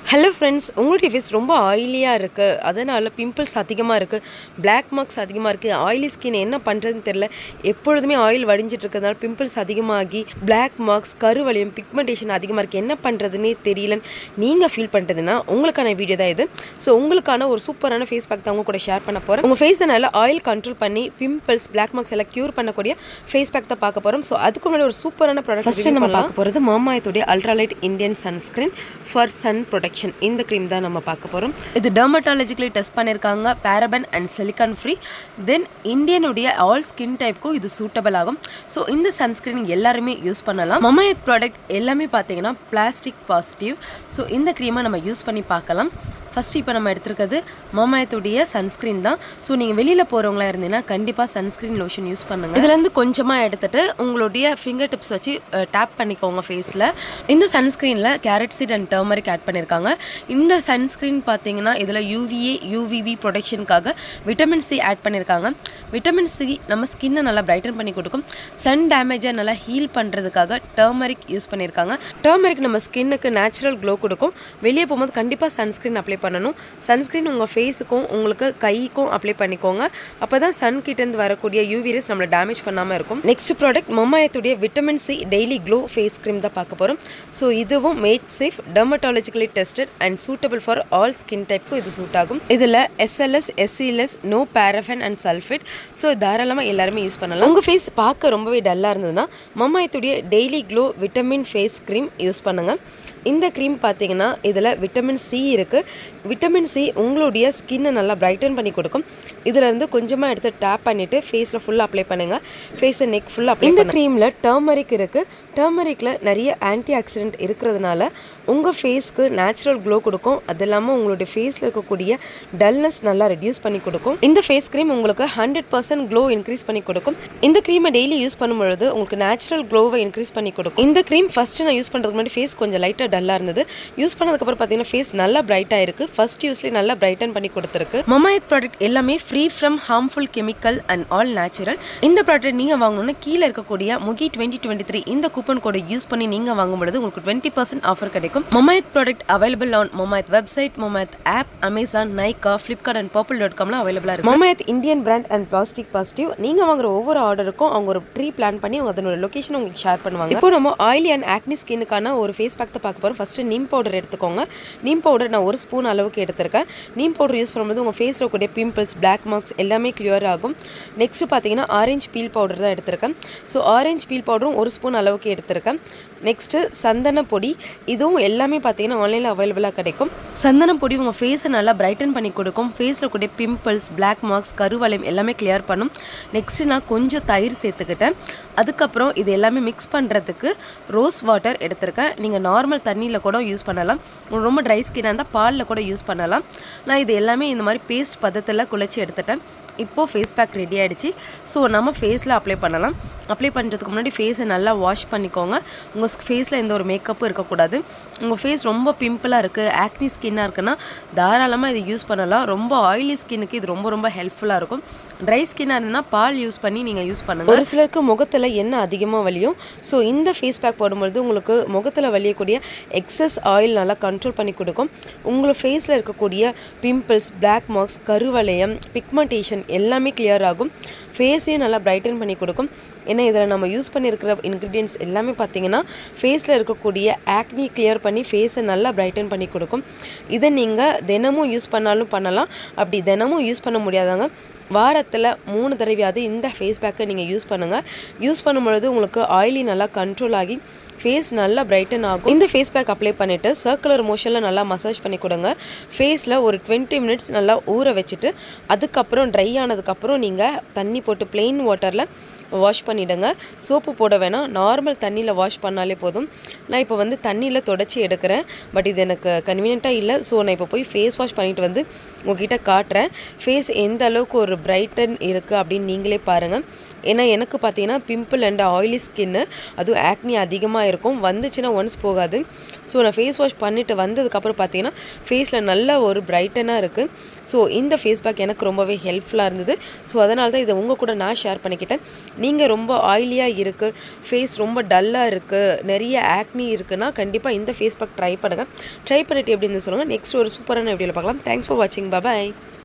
hello friends உங்களுடைய face ரொம்ப ஆயிலியாக இருக்குது அதனால் பிம்பிள்ஸ் அதிகமாக இருக்குது Black மார்க்ஸ் அதிகமாக இருக்குது ஆயிலி ஸ்கின் என்ன பண்ணுறதுன்னு தெரில எப்பொழுதுமே ஆயில் வடிஞ்சிட்டு இருக்கிறதுனால பிம்பிள்ஸ் அதிகமாகி Black மார்க்ஸ் கருவளையம் பிக்மெண்டேஷன் அதிகமாக இருக்குது என்ன பண்ணுறதுனே தெரியலன்னு நீங்கள் ஃபீல் பண்ணுறதுன்னா உங்களுக்கான வீடியோ தான் இது ஸோ உங்களுக்கான ஒரு சூப்பரான ஃபேஸ் பேக் தான் உங்க கூட ஷேர் பண்ண போகிறேன் உங்கள் ஃபேஸை நல்லா ஆயில் கண்ட்ரோல் பண்ணி பிம்பிள்ஸ் Black மார்க்ஸ் எல்லாம் க்யூர் பண்ணக்கூடிய ஃபேஸ் பேக் தான் பார்க்க போகிறோம் ஸோ அதுக்கு முன்னாடி ஒரு சூப்பரான ப்ராடக்ட் ஃபஸ்ட்டு நம்ம பார்க்க போகிறது மாமாயத்துடைய ultralight Indian sunscreen for sun protection இந்த க்ரீம் தான் நம்ம பார்க்க போகிறோம் இது டெர்மட்டாலஜிக்கலி டெஸ்ட் பண்ணியிருக்காங்க paraben and silicone free then இந்தியனுடைய ஆல் ஸ்கின் டைப்க்கும் இது சூட்டபிள் ஆகும் ஸோ இந்த சன்ஸ்கிரீன் எல்லாருமே யூஸ் பண்ணலாம் மமாயத் ப்ராடக்ட் எல்லாமே பார்த்தீங்கன்னா பிளாஸ்டிக் பாசிட்டிவ் ஸோ இந்த க்ரீமை நம்ம யூஸ் பண்ணி பார்க்கலாம் ஃபஸ்ட் இப்போ நம்ம எடுத்திருக்கிறது மமாயத்துடைய சன்ஸ்க்ரீன் தான் ஸோ நீங்கள் வெளியில் போகிறவங்களா இருந்தீங்கன்னா கண்டிப்பாக சன்ஸ்க்ரீன் லோஷன் யூஸ் பண்ணுங்கள் இதுலேருந்து கொஞ்சமாக எடுத்துட்டு உங்களுடைய ஃபிங்கர் டிப்ஸ் வச்சு டேப் பண்ணிக்கோங்க ஃபேஸில் இந்த சன்ஸ்க்ரீனில் carrot seed and turmeric add பண்ணியிருக்காங்க இந்த சன்ஸ்க்ரீன் பார்த்தீங்கன்னா இதில் யூவிஏ யூவிவி ப்ரொடெக்ஷனுக்காக விட்டமின் சி ஆட் பண்ணியிருக்காங்க விட்டமின் சி நம்ம ஸ்கின்னை நல்லா பிரைட்டன் பண்ணி கொடுக்கும் சன் டேமேஜை நல்லா ஹீல் பண்ணுறதுக்காக டர்மரிக் யூஸ் பண்ணியிருக்காங்க டர்மரிக் நம்ம ஸ்கின்னுக்கு நேச்சுரல் க்ளோ கொடுக்கும் வெளியே போகும்போது கண்டிப்பாக சன்ஸ்க்ரீன் அப்ளை பண்ணணும் சன்ஸ்க்ரீன் உங்கள் ஃபேஸுக்கும் உங்களுக்கு கைக்கும் அப்ளை பண்ணிக்கோங்க அப்போ தான் சன் கிட்டேருந்து வரக்கூடிய யூவி ரேஸ் நம்மளை டேமேஜ் பண்ணாமல் இருக்கும் நெக்ஸ்ட் ப்ராடக்ட் மம்மாயத்துடைய vitamin C daily glow face cream தான் பார்க்க போகிறோம் ஸோ இதுவும் made safe dermatologically tested and suitable for all skin டைப்புக்கும் இது சூட் ஆகும் இதில் SLS SCLS no paraben and sulphate so தாராளமாக எல்லாருமே யூஸ் பண்ணலாம் உங்கள் ஃபேஸ் பார்க்க ரொம்பவே டல்லாக இருந்ததுன்னா மம்மாயத்துடைய daily glow vitamin face cream use பண்ணுங்கள் இந்த க்ரீம் பார்த்தீங்கன்னா இதில் விட்டமின் சி இருக்குது விட்டமின் சி உங்களுடைய ஸ்கின்னை நல்லா பிரைட்டன் பண்ணி கொடுக்கும் இதில் இருந்து கொஞ்சமாக எடுத்து டேப் பண்ணிவிட்டு ஃபேஸில் ஃபுல்லாக அப்ளை பண்ணுங்கள் ஃபேஸை நெக் ஃபுல்லாக அப்ளை இந்த க்ரீமில் டர்மரிக் இருக்குது டர்மரிக்கில் நிறைய ஆன்டி ஆக்சிடென்ட் இருக்கிறதுனால உங்கள் ஃபேஸ்க்கு நேச்சுரல் க்ளோ கொடுக்கும் அது இல்லாமல் உங்களுடைய ஃபேஸில் இருக்கக்கூடிய டல்னஸ் நல்லா ரெடியூஸ் பண்ணி கொடுக்கும் இந்த ஃபேஸ் க்ரீம் உங்களுக்கு ஹண்ட்ரட் பர்சன்ட் க்ளோ இன்க்ரீஸ் பண்ணி கொடுக்கும் இந்த க்ரீமை டெய்லி யூஸ் பண்ணும்பொழுது உங்களுக்கு நேச்சுரல் க்ளோவை இன்க்ரீஸ் பண்ணி கொடுக்கும் இந்த க்ரீம் ஃபஸ்ட்டு நான் யூஸ் பண்ணுறதுக்கு முன்னாடி ஃபேஸ் கொஞ்சம் லைட்டாக டல்லாக இருந்தது யூஸ் பண்ணதுக்கப்புறம் பார்த்தீங்கன்னா ஃபேஸ் நல்லா பிரைட்டாக இருக்குது ஃபர்ஸ்ட் யூஸ்லேயே நல்லா பிரைட்டன் பண்ணி கொடுத்துருக்கு மமாயத் ப்ராடக்ட் எல்லாமே free from harmful chemical and all natural இந்த ப்ராடக்ட் நீங்கள் வாங்கணும்னா கீழே இருக்கக்கூடிய முகி டுவெண்ட்டி டுவெண்ட்டி த்ரீ இந்த கூப்பன் கோடை யூஸ் பண்ணி நீங்கள் வாங்கும்பொழுது உங்களுக்கு டுவெண்ட்டி பர்சன்ட் ஆஃபர் கிடைக்கும் Mamaearth product available on Mamaearth website Mamaearth app Amazon Nykaa Flipkart and purple dot காம்ல அவைலபிளாக இருக்கும் Mamaearth Indian brand and plastic positive நீங்கள் வாங்குற ஒவ்வொரு ஆர்டருக்கும் அவங்க ஒரு ட்ரீ பிளான் பண்ணி அவங்க அதனோட லொகேஷன் உங்களுக்கு ஷேர் பண்ணுவாங்க இப்போ நம்ம ஆயிலி அண்ட் ஆக்னி ஸ்கின்னுக்கான ஒரு ஃபேஸ் பேக் தான் பார்க்க போகிறோம் ஃபஸ்ட்டு நீம் பவுடர் எடுத்துக்கோங்க நீம் பவுடர் நான் ஒரு ஸ்பூன் அளவுக்கு எடுத்திருக்கேன் நீம் பவுடர் யூஸ் பண்ணும்போது உங்கள் ஃபேஸில் இருக்கக்கூடிய பிம்பிள்ஸ் பிளாக் மார்க்ஸ் எல்லாமே கிளியர் ஆகும் நெக்ஸ்ட் பார்த்தீங்கன்னா ஆரஞ்சு பீல் பவுடர் தான் எடுத்திருக்கேன் ஸோ ஆரஞ்சு பீல் பவுடரும் ஒரு ஸ்பூன் அளவுக்கு எடுத்திருக்கேன் நெக்ஸ்ட்டு சந்தன பொடி இதுவும் எல்லாமே பார்த்தீங்கன்னா ஆன்லைனில் அவைலபிளாக கிடைக்கும் சந்தன பொடி உங்கள் ஃபேஸை நல்லா பிரைட்டன் பண்ணி கொடுக்கும் ஃபேஸில் கூடிய பிம்பிள்ஸ் பிளாக் மார்க்ஸ் கருவளையம் எல்லாமே கிளியர் பண்ணும் நெக்ஸ்ட்டு நான் கொஞ்சம் தயிர் சேர்த்துக்கிட்டேன் அதுக்கப்புறம் இது எல்லாமே மிக்ஸ் பண்ணுறதுக்கு ரோஸ் வாட்டர் எடுத்திருக்கேன் நீங்கள் நார்மல் தண்ணியில் கூட யூஸ் பண்ணலாம் உங்களுக்கு ரொம்ப ட்ரை ஸ்கின்னாக இருந்தால் பாலில் கூட யூஸ் பண்ணலாம் நான் இது எல்லாமே இந்த மாதிரி பேஸ்ட் பதத்தில் குழச்சி எடுத்துட்டேன் இப்போது ஃபேஸ் பேக் ரெடி ஆகிடுச்சு ஸோ நம்ம ஃபேஸில் அப்ளை பண்ணலாம் அப்ளை பண்ணுறதுக்கு முன்னாடி ஃபேஸை நல்லா வாஷ் பண்ணிக்கோங்க உங்கள் ஃபேஸில் எந்த ஒரு மேக்கப்பும் இருக்கக்கூடாது உங்கள் ஃபேஸ் ரொம்ப பிம்பிளாக இருக்குது ஆக்னி ஸ்கின்னாக இருக்குன்னா தாராளமாக இது யூஸ் பண்ணலாம் ரொம்ப ஆயிலி ஸ்கின்னுக்கு இது ரொம்ப ரொம்ப ஹெல்ப்ஃபுல்லாக இருக்கும் ட்ரை ஸ்கின்னாக இருந்ததுன்னா பால் யூஸ் பண்ணி நீங்கள் யூஸ் பண்ணுங்கள் ஒரு சிலருக்கு முகத்தில் எண்ணெய் அதிகமாக வலியும் ஸோ இந்த ஃபேஸ் பேக் போடும்பொழுது உங்களுக்கு முகத்தில் வலியக்கூடிய எக்ஸஸ் ஆயில் நல்லா கண்ட்ரோல் பண்ணி கொடுக்கும் உங்கள் ஃபேஸில் இருக்கக்கூடிய பிம்பிள்ஸ் பிளாக் மார்க்ஸ் கருவளையம் பிக்மெண்டேஷன் எல்லாமே கிளியர் ஆகும் ஃபேஸையும் நல்லா பிரைட்டன் பண்ணி கொடுக்கும் ஏன்னா இதில் நம்ம யூஸ் பண்ணியிருக்கிற இன்க்ரீடியன்ட்ஸ் எல்லாமே பார்த்தீங்கன்னா ஃபேஸில் இருக்கக்கூடிய ஆக்னி கிளியர் பண்ணி ஃபேஸை நல்லா பிரைட்டன் பண்ணி கொடுக்கும் இதை நீங்கள் தினமும் யூஸ் பண்ணாலும் பண்ணலாம் அப்படி தினமும் யூஸ் பண்ண முடியாதாங்க வாரத்தில் மூணு தடவையாவது இந்த ஃபேஸ் பேக்கை நீங்கள் யூஸ் பண்ணுங்கள் யூஸ் பண்ணும்பொழுது உங்களுக்கு ஆயிலி நல்லா கண்ட்ரோல் ஆகி ஃபேஸ் நல்லா பிரைட்டன் ஆகும் இந்த ஃபேஸ் பேக் அப்ளை பண்ணிவிட்டு சர்க்குலர் மோஷனில் நல்லா மசாஜ் பண்ணி கொடுங்க ஃபேஸில் ஒரு டுவெண்ட்டி மினிட்ஸ் நல்லா ஊற வச்சுட்டு அதுக்கப்புறம் ட்ரை ஆனதுக்கப்புறம் நீங்கள் தண்ணி போட்டு பிளெயின் வாட்டரில் வாஷ் பண்ணிவிடுங்க சோப்பு போட வேணாம் நார்மல் தண்ணியில் வாஷ் பண்ணாலே போதும் நான் இப்போ வந்து தண்ணியில் தொடச்சி எடுக்கிறேன் பட் இது எனக்கு கன்வீனியண்ட்டாக இல்லை ஸோ நான் இப்போ போய் ஃபேஸ் வாஷ் பண்ணிட்டு வந்து உங்ககிட்ட காட்டுறேன் ஃபேஸ் எந்த அளவுக்கு ஒரு பிரைட்டன் இருக்குது அப்படின்னு நீங்களே பாருங்கள் ஏன்னா எனக்கு பார்த்தீங்கன்னா பிம்பிள் அண்ட் ஆயிலி ஸ்கின்னு அதுவும் ஆக்னி அதிகமாக தான் இருக்கும் வந்துச்சுன்னா ஒன்ஸ் போகாது ஸோ நான் ஃபேஸ் வாஷ் பண்ணிவிட்டு வந்ததுக்கப்புறம் பார்த்தீங்கன்னா ஃபேஸில் நல்ல ஒரு பிரைட்டனாக இருக்குது ஸோ இந்த ஃபேஸ் பேக் எனக்கு ரொம்பவே ஹெல்ப்ஃபுல்லாக இருந்தது ஸோ அதனால தான் இதை உங்கள் கூட நான் ஷேர் பண்ணிக்கிட்டேன் நீங்கள் ரொம்ப ஆயிலியாக இருக்குது ஃபேஸ் ரொம்ப டல்லாக இருக்குது நிறைய ஆக்னி இருக்குன்னா கண்டிப்பாக இந்த ஃபேஸ் பேக் ட்ரை பண்ணுங்கள் ட்ரை பண்ணிவிட்டு எப்படி இருந்து சொல்லுங்கள் நெக்ஸ்ட் ஒரு சூப்பரான வீடியோவில் பார்க்கலாம் தேங்க்ஸ் ஃபார் வாட்சிங் பாய்